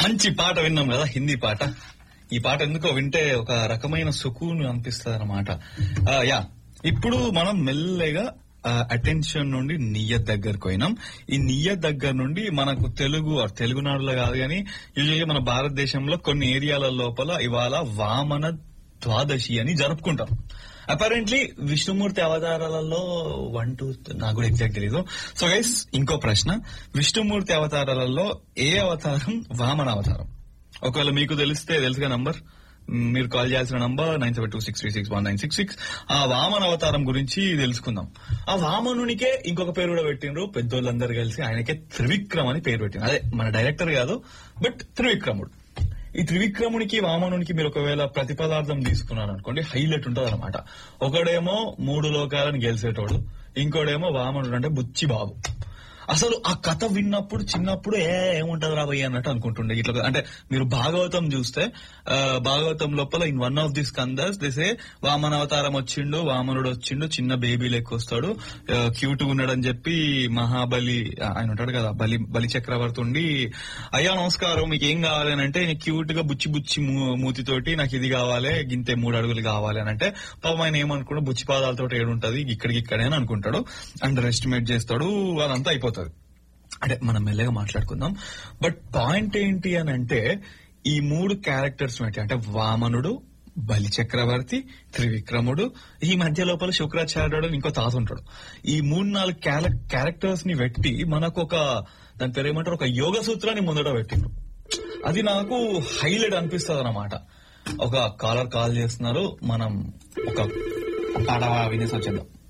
మంచి పాట విన్నాం కదా హిందీ పాట ఈ పాట ఎందుకో వింటే ఒక రకమైన సుకూన్ అనిపిస్తుంది అనమాట యా ఇప్పుడు మనం మెల్లగా అటెన్షన్ నుండి నియ్యత్ దగ్గరకు పోయినాం ఈ నియ్యత్ దగ్గర నుండి మనకు తెలుగు or తెలుగునాడులో కాదు కానీ యూజువల్గా మన భారతదేశంలో కొన్ని ఏరియాల లోపల ఇవాళ వామన ద్వాదశి అని జరుపుకుంటాం అపారెంట్లీ విష్ణుమూర్తి అవతారాలలో వన్ టూ నాకు కూడా ఎగ్జాక్ట్ తెలీదు సో గైస్ ఇంకో ప్రశ్న విష్ణుమూర్తి అవతారాలలో ఏ అవతారం వామన అవతారం ఒకవేళ మీకు తెలిస్తే తెలుసుగా నంబర్ మీరు కాల్ చేయాల్సిన number nine seven two six three six one nine six six ఆ వామన అవతారం గురించి తెలుసుకుందాం ఆ వామనునికే ఇంకొక పేరు కూడా పెట్టినరు పెద్దోళ్ళందరూ కలిసి ఆయనకే త్రివిక్రమ్ అని పేరు పెట్టిండ్రు అదే మన డైరెక్టర్ కాదు బట్ త్రివిక్రముడు ఈ త్రివిక్రమునికి వామనునికి మీరు ఒకవేళ ప్రతిపదార్థం తీసుకున్నారు అనుకోండి హైలైట్ ఉంటది అనమాట ఒకడేమో మూడు లోకాలను గెలిచేటోడు ఇంకోడేమో వామనుడు అంటే బుచ్చి బాబు అసలు ఆ కథ విన్నప్పుడు చిన్నప్పుడు ఏ ఏముంటది రాబోయే అన్నట్టు అనుకుంటుండే ఇట్లా అంటే మీరు భాగవతం చూస్తే ఆ, భాగవతం లోపల ఇన్ వన్ ఆఫ్ దిస్ కందర్స్ దిసే వామన అవతారం వచ్చిండు వామనుడు వచ్చిండు చిన్న బేబీ లెక్క వస్తాడు క్యూట్ ఉన్నాడని చెప్పి మహాబలి ఆ, ఆయన ఉంటాడు కదా బలి బలి చక్రవర్తి ఉండి అయ్యా నమస్కారం మీకు ఏం కావాలి అని అంటే క్యూట్ గా బుచ్చి బుచ్చి మూ- మూతితోటి నాకు ఇది కావాలి గింతే మూడు అడుగులు కావాలి అని అంటే పాపం ఆయన ఏమనుకున్నాడు బుచ్చి పాదాలతో ఏడుంటది ఇక్కడికి ఇక్కడే అని అనుకుంటాడు అండర్ ఎస్టిమేట్ చేస్తాడు అదంతా అయిపోతుంది అంటే మనం మెల్లగా మాట్లాడుకుందాం బట్ పాయింట్ ఏంటి అని అంటే ఈ మూడు క్యారెక్టర్స్ ఏంటి అంటే వామనుడు బలి చక్రవర్తి త్రివిక్రముడు ఈ మధ్య లోపల శుక్రాచార్యుడు అని ఇంకో తాత ఉంటాడు ఈ మూడు నాలుగు క్యారెక్టర్స్ ని పెట్టి మనకు ఒక దాని పేరు ఏమంటారు ఒక యోగ సూత్రాన్ని ముందట పెట్టిండ్రు అది నాకు హైలైట్ అనిపిస్తుంది అనమాట ఒక కాలర్ కాల్ చేస్తున్నారు మనం ఒక పాట వినేసి వచ్చేద్దాం